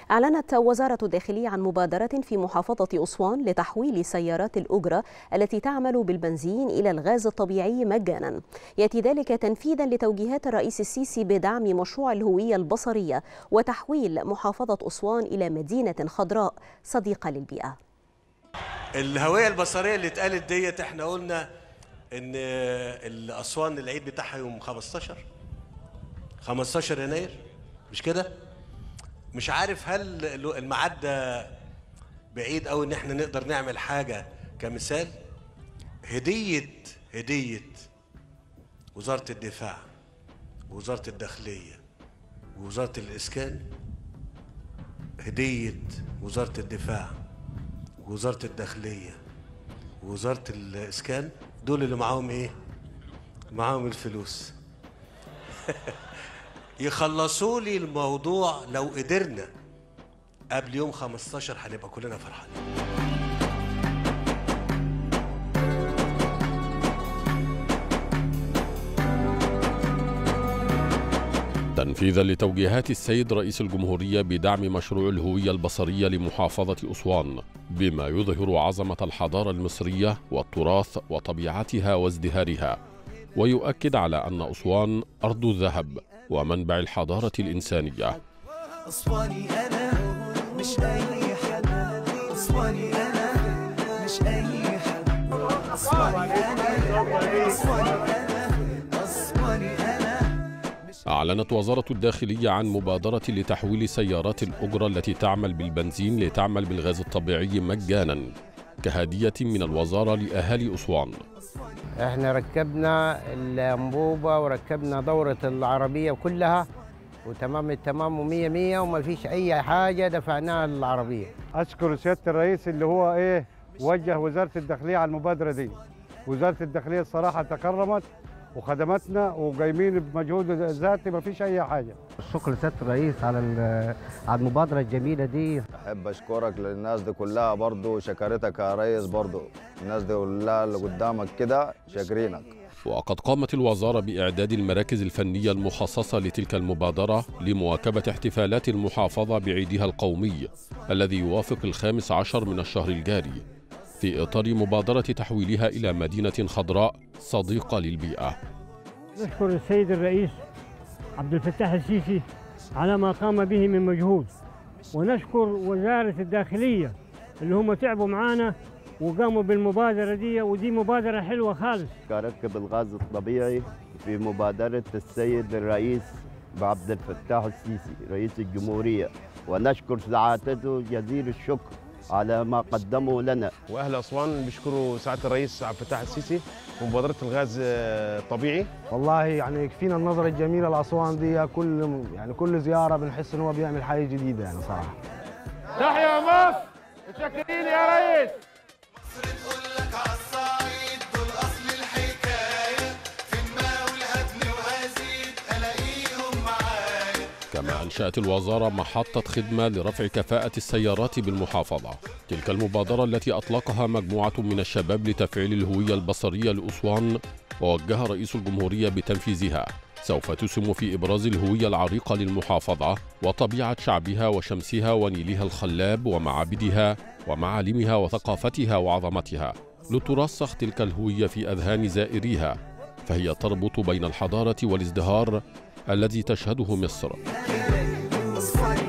أعلنت وزارة الداخلية عن مبادرة في محافظة أسوان لتحويل سيارات الأجرة التي تعمل بالبنزين إلى الغاز الطبيعي مجانا يأتي ذلك تنفيذا لتوجيهات الرئيس السيسي بدعم مشروع الهوية البصرية وتحويل محافظة أسوان إلى مدينة خضراء صديقة للبيئة الهوية البصرية اللي اتقالت ديت احنا قلنا ان الاسوان العيد بتاعها يوم 15 15 يناير مش كده مش عارف هل الميعاد ده بعيد قوي ان احنا نقدر نعمل حاجه كمثال هديه هديه وزاره الدفاع ووزاره الداخليه ووزاره الاسكان هديه وزاره الدفاع ووزاره الداخليه ووزاره الاسكان دول اللي معاهم ايه معاهم الفلوس يخلصوا لي الموضوع لو قدرنا قبل يوم 15 هنبقى كلنا فرحانين تنفيذا لتوجيهات السيد رئيس الجمهورية بدعم مشروع الهوية البصرية لمحافظة أسوان بما يظهر عظمة الحضارة المصرية والتراث وطبيعتها وازدهارها ويؤكد على أن أسوان أرض الذهب ومنبع الحضارة الإنسانية أسواني أنا مش أي حد أسواني أنا مش أي حد أسواني أنا أسواني أنا أسواني أنا أعلنت وزارة الداخلية عن مبادرة لتحويل سيارات الأجرة التي تعمل بالبنزين لتعمل بالغاز الطبيعي مجانا كهدية من الوزارة لأهالي أسوان احنا ركبنا الانبوبه وركبنا دوره العربيه كلها وتمام التمام ومية مية وما فيش اي حاجه دفعناها للعربيه اشكر سياده الرئيس اللي هو ايه وجه وزاره الداخليه على المبادره دي وزاره الداخليه الصراحه تكرمت وخدمتنا وقايمين بمجهود ذاتي ما فيش اي حاجه الشكر لسياده الرئيس على على المبادره الجميله دي احب اشكرك للناس دي كلها برضو شكرتك يا ريس برضو الناس دي كلها اللي قدامك كده شاكرينك وقد قامت الوزارة بإعداد المراكز الفنية المخصصة لتلك المبادرة لمواكبة احتفالات المحافظة بعيدها القومي الذي يوافق الخامس عشر من الشهر الجاري في إطار مبادرة تحويلها إلى مدينة خضراء صديقة للبيئة نشكر السيد الرئيس عبد الفتاح السيسي على ما قام به من مجهود ونشكر وزارة الداخلية اللي هم تعبوا معانا وقاموا بالمبادرة دي ودي مبادرة حلوة خالص كركب الغاز الطبيعي في مبادرة السيد الرئيس عبد الفتاح السيسي رئيس الجمهورية ونشكر سعادته جزيل الشكر على ما قدموا لنا واهل اسوان بيشكروا سعاده الرئيس عبد الفتاح السيسي ومبادره الغاز الطبيعي والله يعني يكفينا النظره الجميله لاسوان دي كل يعني كل زياره بنحس ان هو بيعمل حاجه جديده يعني صراحه تحيا مصر متشكرين يا ريس كما أنشأت الوزارة محطة خدمة لرفع كفاءة السيارات بالمحافظة تلك المبادرة التي أطلقها مجموعة من الشباب لتفعيل الهوية البصرية لأسوان ووجه رئيس الجمهورية بتنفيذها سوف تسهم في إبراز الهوية العريقة للمحافظة وطبيعة شعبها وشمسها ونيلها الخلاب ومعابدها ومعالمها وثقافتها وعظمتها لترسخ تلك الهوية في أذهان زائريها فهي تربط بين الحضارة والازدهار الذي تشهده مصر أسواني